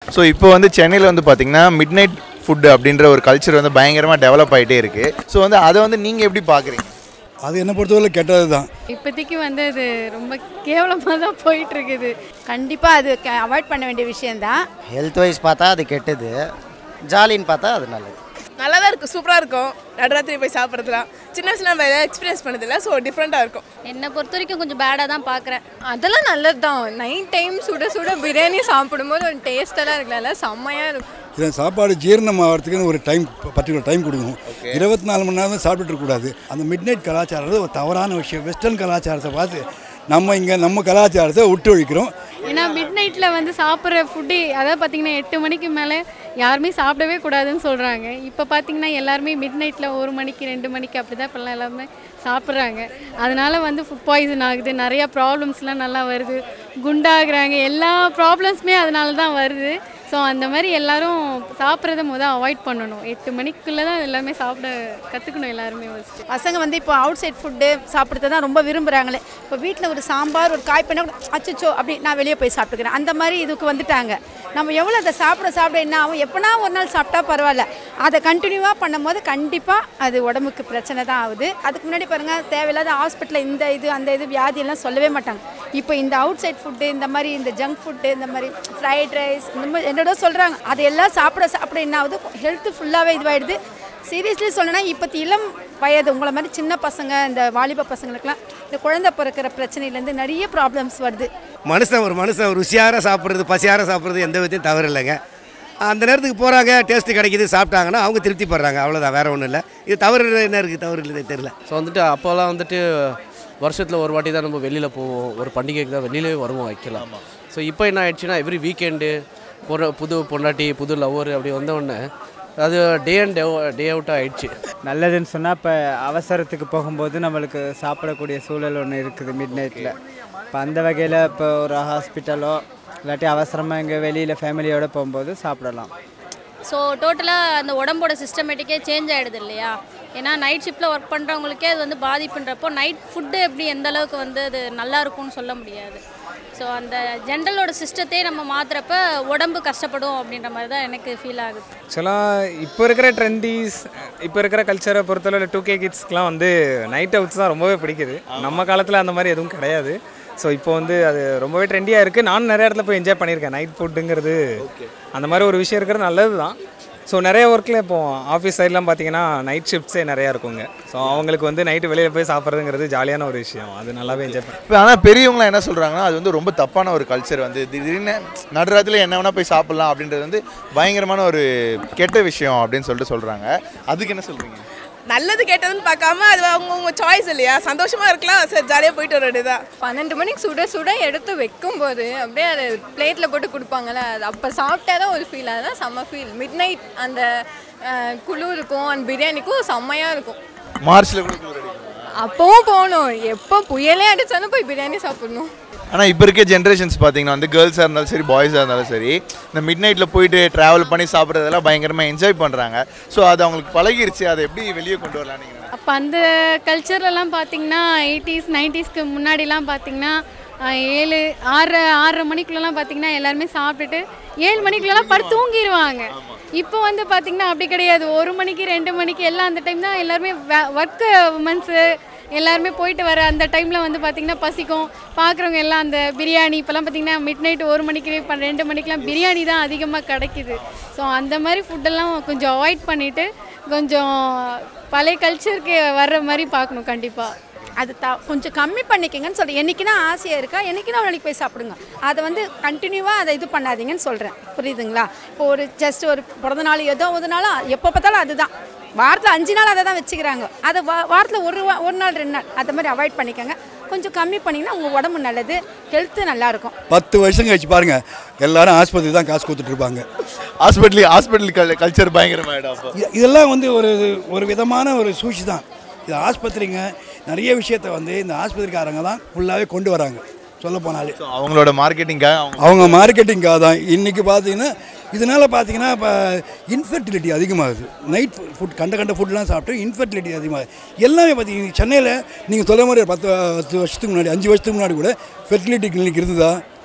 So இப்போ வந்து சென்னையில் வந்து பார்த்தீங்கன்னா மிட் நைட் ஃபுட்டு அப்படின்ற ஒரு கல்ச்சர் வந்து பயங்கரமாக டெவலப் ஆகிட்டே இருக்குது ஸோ வந்து அதை வந்து நீங்கள் எப்படி பார்க்குறீங்க அது என்ன பொறுத்தவரை கெட்டது தான் இப்போதைக்கு வந்து அது ரொம்ப கேவலமாக தான் போயிட்டு இருக்குது கண்டிப்பாக அது அவாய்ட் பண்ண வேண்டிய விஷயந்தான் ஹெல்த் வைஸ் பார்த்தா அது கெட்டது ஜாலின்னு பார்த்தா அது நல்லது நல்லா தான் இருக்கும் சூப்பராக இருக்கும் நடுராத்திரி போய் சாப்பிட்றதுலாம் சின்ன வயசுல நம்ம எதாவது எக்ஸ்பீரியன்ஸ் பண்ணதில்ல ஸோ டிஃப்ரெண்ட்டாக இருக்கும் என்னை பொறுத்த வரைக்கும் கொஞ்சம் பேடாக தான் பார்க்குறேன் அதெல்லாம் நல்லது தான் நைட் டைம் சுட சுட பிரியாணி சாப்பிடும்போது ஒரு டேஸ்டெல்லாம் இருக்குல்ல செம்மையாக இருக்கும் இதை சாப்பாடு ஜீரணம் ஆகிறதுக்குன்னு ஒரு டைம் பர்டிகுலர் டைம் கொடுக்கணும் இருபத்தி நாலு மணி நேரம் சாப்பிட்டுட்டு இருக்கக்கூடாது அந்த மிட் நைட் கலாச்சாரம் ஒரு தவறான விஷயம் வெஸ்டர்ன் கலாச்சாரத்தை பார்த்து நம்ம இங்கே நம்ம கலாச்சாரத்தை விட்டு ஒழிக்கிறோம் ஏன்னா மிட் நைட்டில் வந்து சாப்பிட்ற ஃபுட்டு அதாவது பார்த்தீங்கன்னா எட்டு மணிக்கு மேலே யாருமே சாப்பிடவே கூடாதுன்னு சொல்கிறாங்க இப்போ பார்த்தீங்கன்னா எல்லாருமே மிட் நைட்டில் ஒரு மணிக்கு ரெண்டு மணிக்கு அப்படி தான் இப்போல்லாம் எல்லாருமே சாப்பிட்றாங்க அதனால வந்து ஃபுட் பாய்சன் ஆகுது நிறையா ப்ராப்ளம்ஸ்லாம் நல்லா வருது குண்டாகிறாங்க எல்லா ப்ராப்ளம்ஸுமே அதனால தான் வருது ஸோ அந்த மாதிரி எல்லாரும் சாப்பிட்றத முதல் அவாய்ட் பண்ணணும் எட்டு மணிக்குள்ளே தான் எல்லாமே சாப்பிட கற்றுக்கணும் எல்லாருமே ஃபஸ்ட்டு பசங்க வந்து இப்போ அவுட் சைட் ஃபுட்டு சாப்பிட்றது தான் ரொம்ப விரும்புகிறாங்களே இப்போ வீட்டில் ஒரு சாம்பார் ஒரு காய் பண்ண அச்சச்சோ அப்படி நான் வெளியே போய் சாப்பிட்டுக்கிறேன் அந்த மாதிரி இதுக்கு வந்துட்டாங்க நம்ம எவ்வளோ அதை சாப்பிட சாப்பிட என்ன ஆகும் எப்போனா ஒரு நாள் சாப்பிட்டா பரவாயில்ல அதை கண்டினியூவாக பண்ணும்போது கண்டிப்பாக அது உடம்புக்கு பிரச்சனை தான் ஆகுது அதுக்கு முன்னாடி பாருங்கள் தேவையில்லாத ஹாஸ்பிட்டலில் இந்த இது அந்த இது வியாதியெல்லாம் சொல்லவே மாட்டாங்க இப்போ இந்த அவுட் சைட் ஃபுட்டு இந்த மாதிரி இந்த ஜங்க் ஃபுட்டு இந்த மாதிரி ஃப்ரைட் ரைஸ் இந்த மாதிரி என்னடோ சொல்கிறாங்க அதையெல்லாம் சாப்பிட சாப்பிட என்ன ஆகுது ஹெல்த்து ஃபுல்லாகவே இதுவாகிடுது சீரியஸ்லி சொல்லணும்னா இப்போத்தி இளம் வயது உங்களை மாதிரி சின்ன பசங்க இந்த வாலிப பசங்களுக்குலாம் இந்த குழந்தை பிறக்கிற பிரச்சனையிலேருந்து நிறைய ப்ராப்ளம்ஸ் வருது மனுஷன் ஒரு மனுஷன் ருசியார சாப்பிட்றது பசியார சாப்பிட்றது எந்த விதத்தையும் தவறு இல்லைங்க அந்த நேரத்துக்கு போகிறாங்க டேஸ்ட்டு கிடைக்குது சாப்பிட்டாங்கன்னா அவங்க திருப்திப்படுறாங்க அவ்வளோதான் வேறு ஒன்றும் இல்லை இது தவறு என்ன இருக்குது தவறு இல்லை தெரியல ஸோ வந்துட்டு அப்போல்லாம் வந்துட்டு வருஷத்தில் ஒரு வாட்டி தான் நம்ம வெளியில் போவோம் ஒரு பண்டிகைக்கு தான் வெளியிலே வருவோம் வைக்கலாம் ஸோ இப்போ என்ன ஆயிடுச்சுன்னா எவ்ரி வீக்கெண்டு பொற புது பொண்டாட்டி புது லவ்வர் அப்படி வந்த உடனே அது டே அண்ட் டே டே அவுட்டாக ஆயிடுச்சு நல்லதுன்னு சொன்னால் இப்போ அவசரத்துக்கு போகும்போது நம்மளுக்கு சாப்பிடக்கூடிய சூழல் ஒன்று இருக்குது மிட் நைட்டில் இப்போ அந்த வகையில் இப்போ ஒரு ஹாஸ்பிட்டலோ இல்லாட்டி அவசரமாக எங்கே வெளியில் ஃபேமிலியோடு போகும்போது சாப்பிடலாம் ஸோ டோட்டலாக அந்த உடம்போட சிஸ்டமேட்டிக்கே சேஞ்ச் ஆகிடுது இல்லையா ஏன்னா நைட் ஷிஃப்ட்டில் ஒர்க் பண்ணுறவங்களுக்கே அது வந்து பாதிப்புன்றப்போ நைட் ஃபுட்டு எப்படி எந்த அளவுக்கு வந்து அது நல்லா இருக்கும்னு சொல்ல முடியாது ஸோ அந்த ஜென்ரலோட சிஸ்டத்தையே நம்ம மாற்றுறப்ப உடம்பு கஷ்டப்படும் அப்படின்ற மாதிரி தான் எனக்கு ஃபீல் ஆகுது ஆக்சுவலாக இப்போ இருக்கிற ட்ரெண்டிஸ் இப்போ இருக்கிற கல்ச்சரை பொறுத்தளவு டூ கே கிட்ஸ்க்குலாம் வந்து நைட் அவுட்ஸ் தான் ரொம்பவே பிடிக்குது நம்ம காலத்தில் அந்த மாதிரி எதுவும் கிடையாது ஸோ இப்போ வந்து அது ரொம்பவே ட்ரெண்டியாக இருக்குது நானும் நிறைய இடத்துல போய் என்ஜாய் பண்ணியிருக்கேன் நைட் ஃபுட்டுங்கிறது அந்த மாதிரி ஒரு விஷயம் இருக்கிறது நல்லது தான் ஸோ நிறைய ஒர்க்கில் இப்போ ஆஃபீஸ் சைட்லாம் பார்த்தீங்கன்னா நைட் ஷிஃப்ட்ஸே நிறையா இருக்குங்க ஸோ அவங்களுக்கு வந்து நைட்டு வெளியில் போய் சாப்பிட்றதுங்கிறது ஜாலியான ஒரு விஷயம் அது நல்லாவே என்ஜாய் பண்ண இப்போ ஆனால் பெரியவங்களாம் என்ன சொல்கிறாங்கன்னா அது வந்து ரொம்ப தப்பான ஒரு கல்ச்சர் வந்து திடீர்னு நடுராத்தில் என்ன வேணால் போய் சாப்பிட்லாம் அப்படின்றது வந்து பயங்கரமான ஒரு கெட்ட விஷயம் அப்படின்னு சொல்லிட்டு சொல்கிறாங்க அதுக்கு என்ன சொல்கிறீங்க நல்லது கெட்டதுன்னு பார்க்காம அது அவங்கவுங்க சாய்ஸ் இல்லையா சந்தோஷமாக இருக்கலாம் சரி ஜாலியாக போயிட்டு வர வேண்டியதான் பன்னெண்டு மணிக்கு சுட சுட எடுத்து வைக்கும்போது அப்படியே அதை பிளேட்டில் போட்டு கொடுப்பாங்கல்ல அது அப்போ சாப்பிட்டா தான் ஒரு ஃபீல் அதுதான் செம்ம ஃபீல் மிட் நைட் அந்த அஹ், குளிருக்கும் அந்த பிரியாணிக்கும் செம்மையாக இருக்கும் மார்ச்சில் கூட குளிர் அடிக்கும். அப்போவும் போகணும் எப்போ புயலே அடித்தாலும் போய் பிரியாணி சாப்பிடணும் ஆனால் இப்போ இருக்க ஜென்ரேஷன்ஸ் பார்த்தீங்கன்னா வந்து கேர்ள்ஸாக இருந்தாலும் சரி பாய்ஸாக இருந்தாலும் சரி இந்த மிட் நைட்டில் போயிட்டு ட்ராவல் பண்ணி சாப்பிட்றதெல்லாம் பயங்கரமாக என்ஜாய் பண்ணுறாங்க ஸோ அது அவங்களுக்கு பழகிருச்சு அதை எப்படி வெளியே கொண்டு வரலாம் நீங்கள் அப்போ அந்த கல்ச்சர்லலாம் பார்த்தீங்கன்னா எயிட்டிஸ் நைன்டிஸ்க்கு முன்னாடிலாம் பார்த்தீங்கன்னா ஆஹ், ஏழு ஆறு ஆறரை மணிக்குள்ளலாம் பார்த்தீங்கன்னா எல்லாருமே சாப்பிட்டுட்டு ஏழு மணிக்குள்ளலாம் படுத்து தூங்கிடுவாங்க இப்போ வந்து பார்த்தீங்கன்னா அப்படி கிடையாது ஒரு மணிக்கு ரெண்டு மணிக்கு எல்லாம் அந்த டைம் தான் எல்லாருமே ஒர்க்கு உமன்ஸு எல்லாருமே போயிட்டு வர அந்த டைமில் வந்து பார்த்திங்கன்னா பசிக்கும் பார்க்குறவங்க எல்லாம் அந்த பிரியாணி இப்போல்லாம் பார்த்தீங்கன்னா மிட் நைட் ஒரு மணிக்கு இப்போ ரெண்டு மணிக்கெலாம் பிரியாணி தான் அதிகமாக கிடைக்குது ஸோ அந்த மாதிரி ஃபுட்டெல்லாம் கொஞ்சம் அவாய்ட் பண்ணிவிட்டு கொஞ்சம் பழைய கல்ச்சருக்கு வர்ற மாதிரி பார்க்கணும் கண்டிப்பாக அது த கொஞ்சம் கம்மி பண்ணிக்கங்கன்னு சொல்கிறேன் என்றைக்குனா ஆசையாக இருக்கா என்றைக்குனா ஒரு நாளைக்கு போய் சாப்பிடுங்க அதை வந்து கண்டினியூவாக அதை இது பண்ணாதீங்கன்னு சொல்கிறேன் புரியுதுங்களா இப்போ ஒரு ஜஸ்ட் ஒரு பிறந்த நாள் ஏதோ ஒரு நாளும் எப்போ பார்த்தாலும் அதுதான் வாரத்தில் அஞ்சு நாள் அதை தான் வச்சுக்கிறாங்க அதை வா வாரத்தில் ஒரு வா- ஒரு நாள் ரெண்டு நாள் அந்த மாதிரி அவாய்ட் பண்ணிக்கோங்க கொஞ்சம் கம்மி பண்ணிங்கன்னா உங்கள் உடம்பு நல்லது ஹெல்த்து நல்லாயிருக்கும் பத்து வருஷம் கழிச்சு பாருங்க எல்லாரும் ஆஸ்பத்திரி தான் காசு கொடுத்துட்டு இருப்பாங்க ஹாஸ்பிட்டல் ஹாஸ்பிட்டல் கல்ச்சர் பயங்கரமாயிடும் அப்போ இ- இதெல்லாம் வந்து ஒரு ஒரு விதமான ஒரு சூழ்ச்சி தான் இது ஆஸ்பத்திரிங்க நிறைய விஷயத்த வந்து இந்த ஆஸ்பத்திரிக்காரங்க தான் ஃபுல்லாகவே கொண்டு வராங்க சொல்ல போனாலே ஸோ அவங்களோட மார்க்கெட்டிங்காக அவங்க அவங்க மார்க்கெட்டிங்காக தான் இன்றைக்கி பார்த்தீங்கன்னா இதனால் பார்த்தீங்கன்னா இப்போ இன்ஃபர்டிலிட்டி அதிகமாகுது நைட் ஃபுட் கண்ட கண்ட ஃபுட்லாம் சாப்பிட்டு இன்ஃபர்டிலிட்டி அதிகமாகுது எல்லாமே பார்த்தீங்கன்னா சென்னையில் நீங்கள் சொல்ல மாதிரி ஒரு பத்து பத்து வருஷத்துக்கு முன்னாடி அஞ்சு வருஷத்துக்கு முன்னாடி கூட ஃபெர்டிலிட்டி கிளினிக் இருந்ததா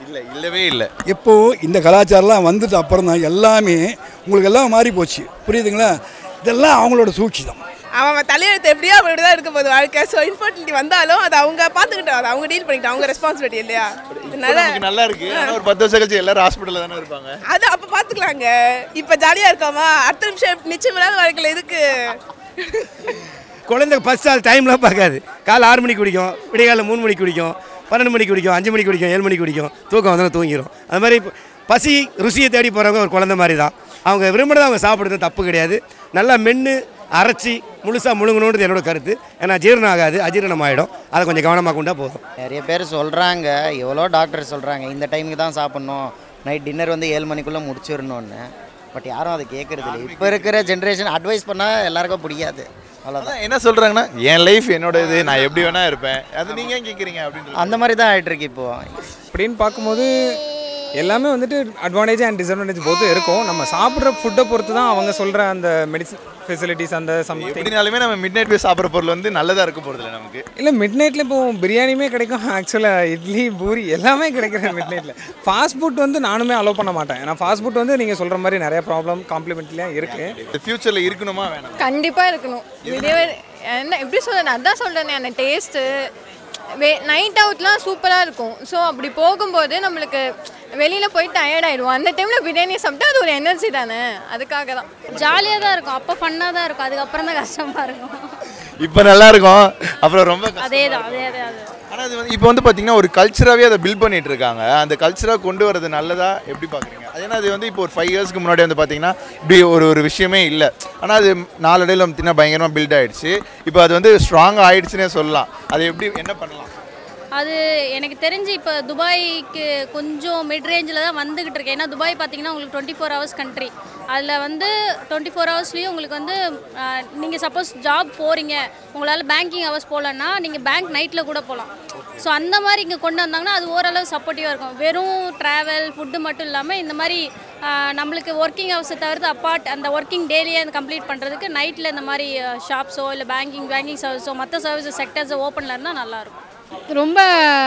இல்லை இல்லவே இல்லை இப்போ இந்த கலாச்சாரம்லாம் வந்துட்டு அப்புறம் தான் எல்லாமே உங்களுக்கு எல்லாம் மாறி போச்சு புரியுதுங்களா இதெல்லாம் அவங்களோட சூழ்ச்சி தான் அவன் அவன் தலையெழுத்து எப்படியோ அப்படி தான் இருக்க போகுது வாழ்க்கை ஸோ இன்ஃபர்டிலிட்டி வந்தாலும் அது அவங்க பார்த்துக்கிட்டோம் அது அவங்க டீல் பண்ணிக்கிட்டோம் அவங்க ரெஸ்பான்சிபிலிட்டி இல்லையா அதனால நமக்கு நல்லா இருக்கு ஆனா ஒரு பத்து வருஷம் கழிச்சு எல்லாரும் ஹாஸ்பிட்டல்ல தானே இருப்பாங்க அது அப்போ பார்த்துக்கலாங்க இப்போ ஜாலியாக இருக்காமா அடுத்த நிமிஷம் நிச்சயம் இல்லாத வாழ்க்கையில் எதுக்கு குழந்தை ஃபஸ்ட் ஆள் டைம்லாம் பார்க்காது காலை ஆறு மணிக்கு குடிக்கும் விடியகாலில் மூணு மணிக்கு குடிக்கும் பன்னெண்டு மணிக்கு குடிக்கும் அஞ்சு மணிக்கு குடிக்கும் ஏழு மணிக்கு குடிக்கும் தூக்கம் வந்தாலும் தூங்கிடும் அது மாதிரி இப்ப பசி ருசியை தேடி போகிறவங்க ஒரு குழந்தை மாதிரி தான் அவங்க விரும்பினதை அவங்க சாப்பிடுறது தப்பு கிடையாது நல்லா மென்று அரைச்சி முழுசாக முழுங்கணுன்றது என்னோட கருத்து ஏன்னா ஜீரணம் ஆகாது அஜீரணம் ஆகிடும் அதை கொஞ்சம் கவனமாக கொண்டா போதும் நிறைய பேர் சொல்கிறாங்க எவ்வளோ டாக்டர் சொல்கிறாங்க இந்த டைமுக்கு தான் சாப்பிட்ணும் நைட் டின்னர் வந்து ஏழு மணிக்குள்ளே முடிச்சிடணும்னு பட் யாரும் அதை கேட்குறது இல்லை இப்போ இருக்கிற ஜென்ரேஷன் அட்வைஸ் பண்ணால் எல்லாருக்கும் பிடிக்காது அவ்வளோதான் அதான் என்ன சொல்றாங்கன்னா என் லைஃப் என்னோட இது நான் எப்படி வேணா இருப்பேன் அது நீங்க ஏன் கேக்குறீங்க அப்படின்றது அந்த மாதிரி தான் ஆகிட்டு இருக்கு இப்போ அப்படின்னு பார்க்கும்போது எல்லாமே வந்துட்டு அட்வான்டேஜ் அண்ட் டிஸ்அட்வான்டேஜ் போத்து இருக்கும் நம்ம சாப்பிட்ற ஃபுட்டை பொறுத்து தான் அவங்க சொல்கிற அந்த மெடிசன் ஃபெசிலிட்டிஸ் அந்த சம்திங் எப்படினாலுமே நம்ம மிட் நைட் போய் சாப்பிட்ற பொருள் வந்து நல்லதா இருக்க போறது இல்லை நமக்கு இல்லை மிட் நைட்டில் இப்போ பிரியாணியுமே கிடைக்கும் ஆக்சுவலாக இட்லி பூரி எல்லாமே கிடைக்கிற மிட் நைட்டில் ஃபாஸ்ட் ஃபுட் வந்து நானுமே அலோவ் பண்ண மாட்டேன் ஏன்னா ஃபாஸ்ட் ஃபுட் வந்து நீங்கள் சொல்கிற மாதிரி நிறைய ப்ராப்ளம் காம்ப்ளிமெண்ட்லாம் இருக்குது ஃபியூச்சர்ல இருக்கணுமா வேணாம் கண்டிப்பாக இருக்கணும் விடிய என்ன எப்படி சொல்கிறேன் அதான் சொல்கிறேனே அந்த டேஸ்ட்டு வே நைட் அவுட்லாம் சூப்பராக இருக்கும் ஸோ அப்படி போகும்போது நம்மளுக்கு வெளியில் போய் டயர்ட் ஆயிடுவோம் அந்த டைமில் பிரியாணி சாப்பிட்டா அது ஒரு எனர்ஜி தானே அதுக்காக தான் ஜாலியாக தான் இருக்கும் அப்போ ஃபன்னாக தான் இருக்கும் அதுக்கப்புறம் தான் கஷ்டமாக இருக்கும் இப்போ நல்லா இருக்கும் அப்புறம் ரொம்ப கஷ்டம். அதே தான் அதே அதே அது ஆனா அது வந்து இப்போ வந்து பாத்தீங்கன்னா ஒரு கல்ச்சராகவே அதை பில்ட் பண்ணிட்டு இருக்காங்க அந்த கல்ச்சராக கொண்டு வரது நல்லதா எப்படி பார்க்குறீங்க அது ஏன்னா அது வந்து இப்போ ஒரு ஃபைவ் இயர்ஸ்க்கு முன்னாடி வந்து பார்த்தீங்கன்னா இப்படி ஒரு ஒரு விஷயமே இல்லை ஆனால் அது நாளடைவில் பார்த்தீங்கன்னா பயங்கரமாக பில்ட் ஆயிடுச்சு இப்போ அது வந்து ஸ்ட்ராங் ஆயிடுச்சுன்னே சொல்லலாம் அது எப்படி என்ன பண்ணலாம் அது எனக்கு தெரிஞ்சு இப்போ துபாய்க்கு கொஞ்சம் மிட் ரேஞ்சில் தான் வந்துக்கிட்டு இருக்கு ஏன்னா துபாய் பார்த்தீங்கன்னா உங்களுக்கு டுவெண்ட்டி ஃபோர் ஹவர்ஸ் கண்ட்ரி அதில் வந்து டுவெண்ட்டி ஃபோர் ஹவர்ஸ்லேயும் உங்களுக்கு வந்து நீங்கள் சப்போஸ் ஜாப் போகிறீங்க உங்களால் பேங்கிங் ஹவர்ஸ் போகலன்னா நீங்கள் பேங்க் நைட்டில் கூட போகலாம் ஸோ அந்த மாதிரி இங்கே கொண்டு வந்தாங்கன்னா அது ஓரளவு சப்போர்ட்டிவாக இருக்கும் வெறும் ட்ராவல் ஃபுட்டு மட்டும் இல்லாமல் இந்த மாதிரி ஆஹ், நம்மளுக்கு ஒர்க்கிங் ஹவர்ஸை தவிர்த்து அப்பார்ட் அந்த ஒர்க்கிங் டேலியே கம்ப்ளீட் பண்ணுறதுக்கு நைட்டில் இந்த மாதிரி ஷாப்ஸோ இல்லை பேங்கிங் பேங்கிங் சர்வீஸோ மற்ற சர்வீஸ் செக்டர்ஸோ ஓப்பனில் இருந்தால் நல்லாயிருக்கும் ரொம்ப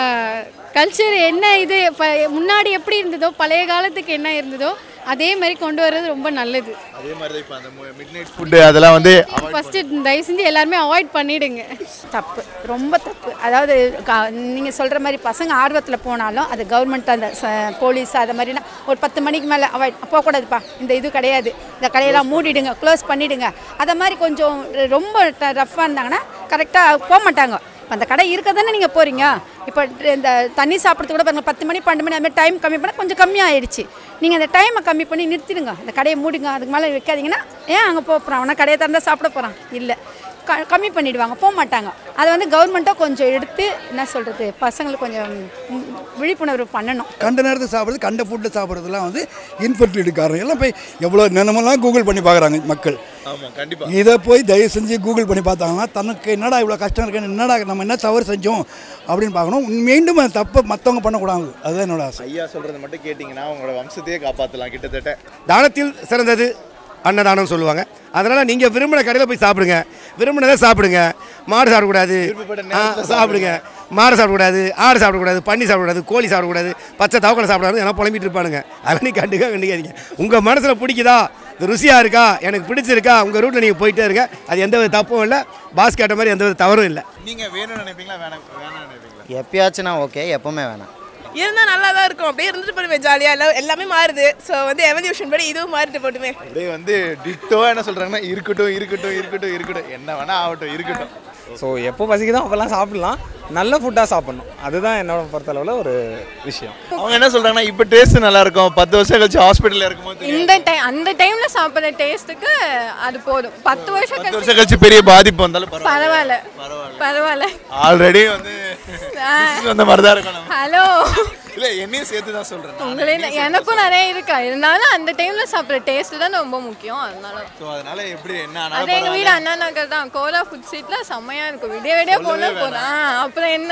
கல்ச்சர் என்ன இது இப்போ முன்னாடி எப்படி இருந்ததோ பழைய காலத்துக்கு என்ன இருந்ததோ அதே மாதிரி கொண்டு வர்றது ரொம்ப நல்லது அதே மாதிரி தான் இப்போ அந்த மிட் நைட் ஃபுட்டு அதெல்லாம் வந்து ஃபஸ்ட்டு தயவு செஞ்சு எல்லாருமே அவாய்ட் பண்ணிடுங்க தப்பு ரொம்ப தப்பு அதாவது நீங்கள் சொல்கிற மாதிரி பசங்க ஆர்வத்தில் போனாலும் அது கவர்மெண்ட் அந்த ச- போலீஸ் அது மாதிரினா ஒரு பத்து மணிக்கு மேலே அவாய்ட் போகக்கூடாதுப்பா இந்த இது கிடையாது இந்த கடையெல்லாம் மூடிடுங்க க்ளோஸ் பண்ணிவிடுங்க அதை மாதிரி கொஞ்சம் ரொம்ப ரஃப்பாக இருந்தாங்கன்னா கரெக்டாக போக மாட்டாங்க இப்போ அந்த கடை இருக்க தானே நீங்கள் போகிறீங்க இப்போ இந்த தண்ணி சாப்பிட்றது கூட பாருங்கள் பத்து மணி பன்னெண்டு மணி அது மாதிரி டைம் கம்மி பண்ணால் கொஞ்சம் கம்மியாகிடுச்சு நீங்கள் அந்த டைமை கம்மி பண்ணி நிறுத்திடுங்க அந்த கடையை மூடுங்க அதுக்கு மேலே வைக்காதீங்கன்னா ஏன் அங்கே போக போகிறான் அவனை கடையை திறந்தா சாப்பிட போகிறான் இல்லை க கம்மி பண்ணிடுவாங்க போக மாட்டாங்க அதை வந்து கவர்மெண்ட்டும் கொஞ்சம் எடுத்து என்ன சொல்கிறது பசங்களுக்கு கொஞ்சம் ம், விழிப்புணர்வு பண்ணணும் கண்ட நேரத்தை சாப்பிட்றது கண்ட ஃபுட்டை சாப்பிட்றதுலாம் வந்து இன்ஃபர்டிலிட்டி காரணம் எல்லாம் போய் எவ்வளோ நினமெல்லாம் கூகுள் பண்ணி பார்க்குறாங்க மக்கள் ஆமாம் கண்டிப்பாக இதை போய் தயவு செஞ்சு கூகுள் பண்ணி பார்த்தாங்கன்னா தனக்கு என்னடா இவ்வளோ கஷ்டம் இருக்குன்னு என்னடா நம்ம என்ன தவறு செஞ்சோம் அப்படின்னு பார்க்கணும் மீண்டும் அந்த தப்பை மற்றவங்க பண்ணக்கூடாது அதுதான் என்னோட ஆசை ஐயா சொல்கிறத மட்டும் கேட்டிங்கன்னா உங்களோட வம்சத்தையே காப்பாற்றலாம் கிட்டத்தட்ட தானத்தில் சிறந்தது அன்னதானம் சொல்லுவாங்க அதனால் நீங்கள் விரும்பின கடையில் போய் சாப்பிடுங்க விரும்பினதை சாப்பிடுங்க மாடு சாப்பிடக்கூடாது ஆ, சாப்பிடுங்க மாடு சாப்பிடக்கூடாது ஆடு சாப்பிடக்கூடாது பன்னி சாப்பிடக்கூடாது கோழி சாப்பிடக்கூடாது பச்சை தவக்கலை சாப்பிடாது எல்லாம் புலம்பிட்டு இருப்பானுங்க அதெல்லாம் நீ கண்டுக்க கண்டுக்காதீங்க உங்கள் மனசில் பிடிக்குதா இது ருசியாக இருக்கா எனக்கு பிடிச்சிருக்கா உங்கள் ரூட்டில் நீங்கள் போயிட்டே இருங்க அது எந்த வித தப்பும் இல்லை பாஸ் கேட்ட மாதிரி எந்த வித தவறும் இல்லை நீங்கள் வேணும்னு நினைப்பீங்களா வேணாம் வேணாம்னு நினைப்பீங்களா எப்பயாச்சும் நான் ஓகே எப்பவுமே வேணாம் இருந்தால் நல்லா தான் இருக்கும் அப்படியே இருந்துட்டு போடுமே ஜாலியாக எல்லாம் எல்லாமே மாறுது ஸோ வந்து எவல்யூஷன் படி இதுவும் மாறிட்டு போட்டுமே அப்படியே வந்து டிட்டோவா என்ன சொல்றாங்கன்னா இருக்கட்டும் இருக்கட்டும் இருக்கட்டும் இருக்கட்டும் என்ன வேணா ஆகட்டும் இருக்கட்டும் ஸோ எப்போ பசிக்குதோ அப்போல்லாம் சாப்பிடலாம் நல்ல ஃபுட்டாக சாப்பிடணும் அதுதான் என்னோட பொறுத்தளவில் ஒரு விஷயம் அவங்க என்ன சொல்றாங்கன்னா இப்போ டேஸ்ட் நல்லா இருக்கும் பத்து வருஷம் கழிச்சு ஹாஸ்பிட்டல்ல இருக்கும்போது தெரியும். இந்த டைம் அந்த டைமில் சாப்பிட்ற டேஸ்ட்டுக்கு அது போதும் பத்து வருஷம் பத்து கழிச்சு வருஷம் கழிச்சு பெரிய பாதிப்பு வந்தாலும் பரவாயில்ல பரவாயில்ல பரவாயில்ல ஆல்ரெடி வந்து அந்த மாதிரி தான் இருக்கும் நம்ம ஹலோ இல்ல என்னையும் சேர்த்து தான் சொல்றேன் உங்களே எனக்கும் நிறைய இருக்கா இருந்தாலும் அந்த டைமில் சாப்பிட்ற டேஸ்ட்டு தான் ரொம்ப முக்கியம் அதனால ஸோ அதனால எப்படி என்ன அது ஆனாலும் எங்கள் வீடு அண்ணா நகர் தான் கோலா ஃபுட் ஸ்ட்ரீட்டில் செம்மையாக இருக்கும் விடிய விடிய போனால் போகிறேன் அப்புறம் என்ன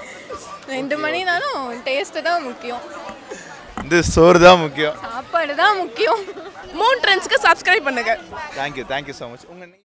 ரெண்டு மணினாலும் டேஸ்ட்டு தான் முக்கியம் வந்து சோறு தான் முக்கியம் சாப்பாடு தான் முக்கியம் மூன் ட்ரெண்ட்ஸ்க்கு சப்ஸ்கிரைப் பண்ணுங்க தேங்க்யூ தேங்க்யூ ஸோ மச் உங்க